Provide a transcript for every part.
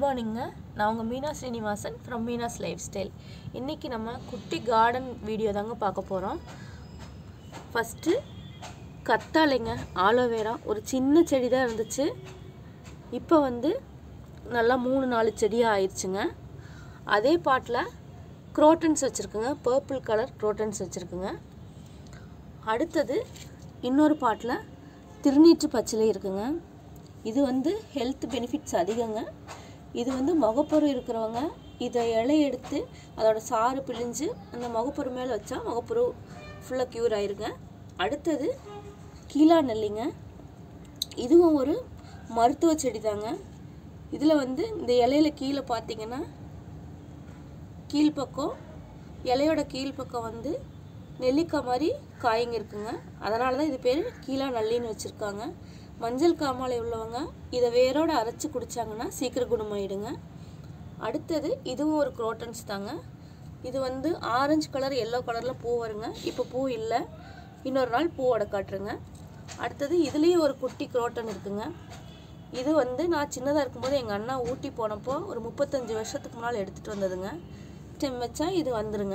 மார்னிங்க நான் உங்கள் Meena Srinivasan from Meena's life style இன்றைக்கி நம்ம குட்டி கார்டன் வீடியோ தாங்க பார்க்க போகிறோம் ஃபஸ்ட்டு கத்தாழைங்க ஆலோவேரா ஒரு சின்ன செடி தான் இருந்துச்சு இப்போ வந்து நல்லா மூணு நாலு செடியாக ஆயிடுச்சுங்க அதே பாட்டில் குரோட்டன்ஸ் வச்சுருக்குங்க பர்பிள் கலர் குரோட்டன்ஸ் வச்சுருக்குங்க அடுத்தது இன்னொரு பாட்டில் திருநீற்று பச்சிலை இருக்குங்க இது வந்து ஹெல்த் பெனிஃபிட்ஸ் அதிகங்க இது வந்து முகப்பொரு இருக்கிறவங்க இதை இலை எடுத்து அதோட சாறு பிழிஞ்சு அந்த முகப்பொரு மேலே வச்சா முகப்பொரு ஃபுல்லாக க்யூர் ஆயிருங்க அடுத்தது கீழா நெல்லிங்க இதுவும் ஒரு மருத்துவ செடி தாங்க இதில் வந்து இந்த இலையில கீழே பார்த்தீங்கன்னா கீழ்ப்பக்கம் இலையோட கீழ்ப்பக்கம் வந்து நெல்லிக்காய் மாதிரி காய்ங்க இருக்குங்க அதனால தான் இது பேர் கீழா நல்லின்னு வச்சுருக்காங்க மஞ்சள் காமாலை உள்ளவங்க இதை வேரோட அரைச்சி குடித்தாங்கன்னா சீக்கிரம் குணமாயிடுங்க அடுத்தது இதுவும் ஒரு குரோட்டன்ஸ் தாங்க இது வந்து ஆரஞ்சு கலர் எல்லோ கலரில் பூ வருங்க இப்போ பூ இல்லை இன்னொரு நாள் பூவோட காட்டுருங்க அடுத்தது இதுலேயும் ஒரு குட்டி குரோட்டன் இருக்குங்க இது வந்து நான் சின்னதாக இருக்கும்போது எங்கள் அண்ணா ஊட்டி போனப்போ ஒரு முப்பத்தஞ்சு வருஷத்துக்கு முன்னால் எடுத்துகிட்டு வந்ததுங்க ஸ்டெம் வச்சா இது வந்துருங்க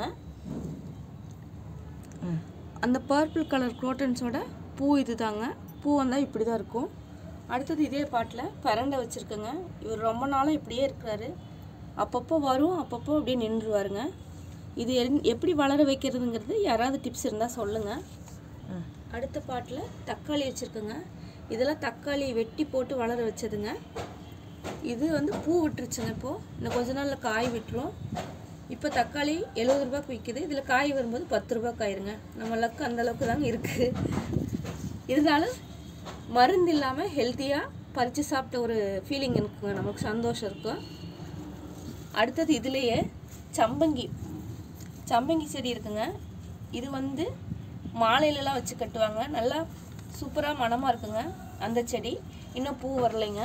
அந்த பர்பிள் கலர் குரோட்டன்ஸோட பூ இது தாங்க பூ வந்தால் இப்படி தான் இருக்கும் அடுத்தது இதே பாட்டில் பரண்டை வச்சுருக்கேங்க இவர் ரொம்ப நாளாக இப்படியே இருக்கிறாரு அப்பப்போ வரும் அப்பப்போ அப்படியே நின்றுவாருங்க இது என்- எப்படி வளர வைக்கிறதுங்கிறது யாராவது டிப்ஸ் இருந்தால் சொல்லுங்கள் அடுத்த பாட்டில் தக்காளி வச்சுருக்கேங்க இதெல்லாம் தக்காளி வெட்டி போட்டு வளர வச்சதுங்க இது வந்து பூ விட்டுருச்சுங்க இப்போது இன்னும் கொஞ்ச நாளில் காய் விட்டுரும் இப்போ தக்காளி எழுபது ரூபாய்க்கு விற்கிது இதில் காய் வரும்போது பத்து ரூபாய்க்கு ஆயிருங்க நம்ம லக்கு அந்த அளவுக்கு தாங்க இருக்குது இருந்தாலும் மருந்து இல்லாமல் ஹெல்த்தியாக பறித்து சாப்பிட்ட ஒரு ஃபீலிங் இருக்குங்க நமக்கு சந்தோஷம் இருக்கும் அடுத்தது இதுலேயே சம்பங்கி சம்பங்கி செடி இருக்குங்க இது வந்து மாலையிலலாம் வச்சு கட்டுவாங்க நல்லா சூப்பராக மணமாக இருக்குங்க அந்த செடி இன்னும் பூ வரலைங்க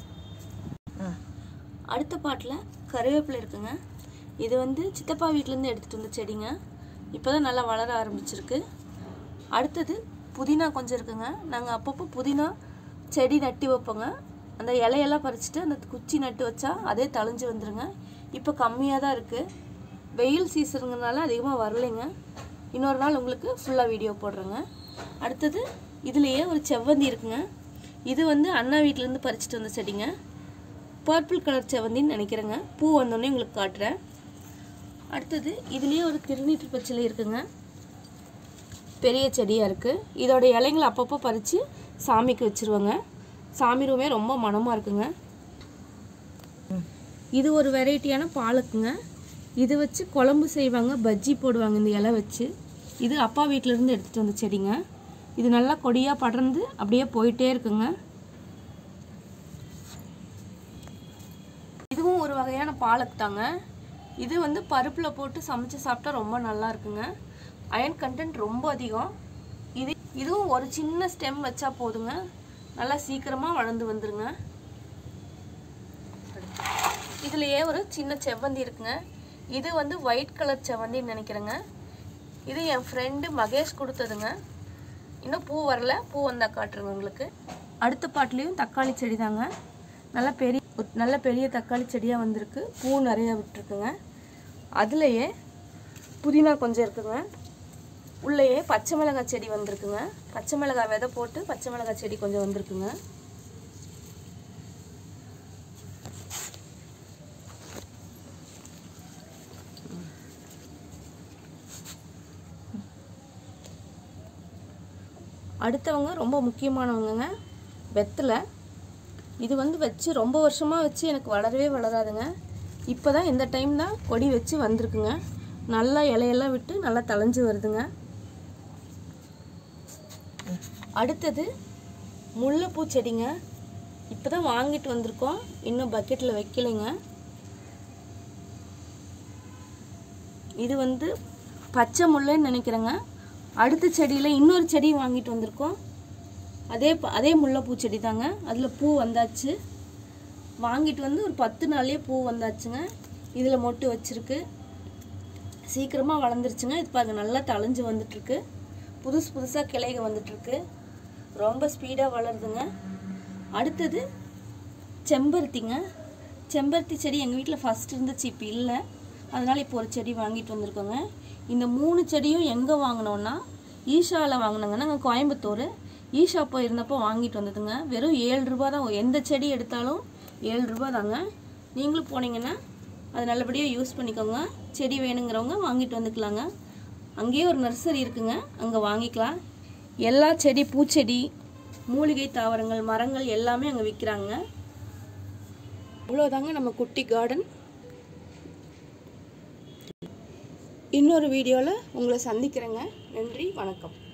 அடுத்த பாட்டில் கருவேப்பிலை இருக்குங்க இது வந்து சித்தப்பா வீட்டிலேருந்து எடுத்துகிட்டு வந்த செடிங்க இப்போ தான் நல்லா வளர ஆரம்பிச்சிருக்கு அடுத்தது புதினா கொஞ்சம் இருக்குங்க நாங்கள் அப்பப்போ புதினா செடி நட்டி வைப்போங்க அந்த இலையெல்லாம் பறிச்சுட்டு அந்த குச்சி நட்டு வச்சா அதே தழிஞ்சு வந்துருங்க இப்போ கம்மியாக தான் இருக்குது வெயில் சீசனுங்கிறனால அதிகமாக வரலைங்க இன்னொரு நாள் உங்களுக்கு ஃபுல்லாக வீடியோ போடுறேங்க அடுத்தது இதுலேயே ஒரு செவ்வந்தி இருக்குங்க இது வந்து அண்ணா வீட்டிலேருந்து பறிச்சுட்டு வந்த செடிங்க பர்பிள் கலர் செவந்தின்னு நினைக்கிறேங்க பூ வந்தோடனே உங்களுக்கு காட்டுறேன் அடுத்தது இதுலேயே ஒரு திருநீற்று பச்சிலை இருக்குங்க பெரிய செடியாக இருக்குது இதோட இலைங்களை அப்பப்போ பறித்து சாமிக்கு வச்சுருவாங்க சாமி ரூமே ரொம்ப மணமாக இருக்குங்க இது ஒரு வெரைட்டியான பாலக்குங்க இது வச்சு குழம்பு செய்வாங்க பஜ்ஜி போடுவாங்க இந்த இலை வச்சு இது அப்பா வீட்டிலேருந்து எடுத்துகிட்டு வந்த செடிங்க இது நல்லா கொடியாக படர்ந்து அப்படியே போயிட்டே இருக்குங்க இதுவும் ஒரு வகையான பாலக் தாங்க இது வந்து பருப்பில் போட்டு சமைச்சு சாப்பிட்டா ரொம்ப நல்லா இருக்குங்க அயன் கண்டென்ட் ரொம்ப அதிகம் இது இதுவும் ஒரு சின்ன ஸ்டெம் வச்சா போதுங்க நல்லா சீக்கிரமாக வளர்ந்து வந்துருங்க இதுலேயே ஒரு சின்ன செவ்வந்தி இருக்குங்க இது வந்து ஒயிட் கலர் செவ்வந்தின்னு நினைக்கிறேங்க இது என் ஃப்ரெண்டு மகேஷ் கொடுத்ததுங்க இன்னும் பூ வரல பூ வந்தால் காட்டுருங்க உங்களுக்கு அடுத்த பாட்டிலையும் தக்காளி செடி தாங்க நல்ல பெரிய ஒரு நல்ல பெரிய தக்காளி செடியாக வந்திருக்கு பூ நிறையா விட்டுருக்குங்க அதுலேயே புதினா கொஞ்சம் இருக்குங்க உள்ளேயே பச்சை மிளகாய் செடி வந்திருக்குங்க பச்சை மிளகாய் விதை போட்டு பச்சை மிளகாய் செடி கொஞ்சம் வந்திருக்குங்க அடுத்தவங்க ரொம்ப முக்கியமானவங்கங்க வெத்தலை இது வந்து வச்சு ரொம்ப வருஷமாக வச்சு எனக்கு வளரவே வளராதுங்க இப்போ தான் இந்த டைம் தான் கொடி வச்சு வந்திருக்குங்க நல்லா இலையெல்லாம் விட்டு நல்லா தளைஞ்சு வருதுங்க அடுத்தது முல்லைப்பூ செடிங்க இப்போ தான் வாங்கிட்டு வந்திருக்கோம் இன்னும் பக்கெட்டில் வைக்கலைங்க இது வந்து பச்சை முல்லைன்னு நினைக்கிறேங்க அடுத்த செடியில் இன்னொரு செடி வாங்கிட்டு வந்திருக்கோம் அதே ப- அதே முல்லைப்பூ செடி தாங்க அதில் பூ வந்தாச்சு வாங்கிட்டு வந்து ஒரு பத்து நாள்லேயே பூ வந்தாச்சுங்க இதில் மொட்டு வச்சிருக்கு சீக்கிரமாக வளர்ந்துருச்சுங்க இது பாருங்க நல்லா தளைஞ்சு வந்துட்டுருக்கு புதுசு புதுசாக கிளைக வந்துட்டுருக்கு ரொம்ப ஸ்பீடாக வளருதுங்க அடுத்தது செம்பருத்திங்க செம்பருத்தி செடி எங்கள் வீட்டில் ஃபஸ்ட் இருந்துச்சு இப்போ இல்லை அதனால் இப்போ ஒரு செடி வாங்கிட்டு வந்திருக்கோங்க இந்த மூணு செடியும் எங்கே வாங்கினோன்னா ஈஷாவில் வாங்கினோங்க நாங்கள் கோயம்புத்தூர் ஈஷா போயிருந்தப்போ வாங்கிட்டு வந்ததுங்க வெறும் ஏழு ரூபா தான் எந்த செடி எடுத்தாலும் ஏழு ரூபா தாங்க நீங்களும் போனீங்கன்னா அது நல்லபடியாக யூஸ் பண்ணிக்கோங்க செடி வேணுங்கிறவங்க வாங்கிட்டு வந்துக்கலாங்க அங்கேயே ஒரு நர்சரி இருக்குங்க அங்கே வாங்கிக்கலாம் எல்லா செடி பூச்செடி மூலிகை தாவரங்கள் மரங்கள் எல்லாமே அங்கே விற்கிறாங்க இவ்வளோதாங்க நம்ம குட்டி கார்டன் இன்னொரு வீடியோவில் உங்களை சந்திக்கிறேங்க நன்றி வணக்கம்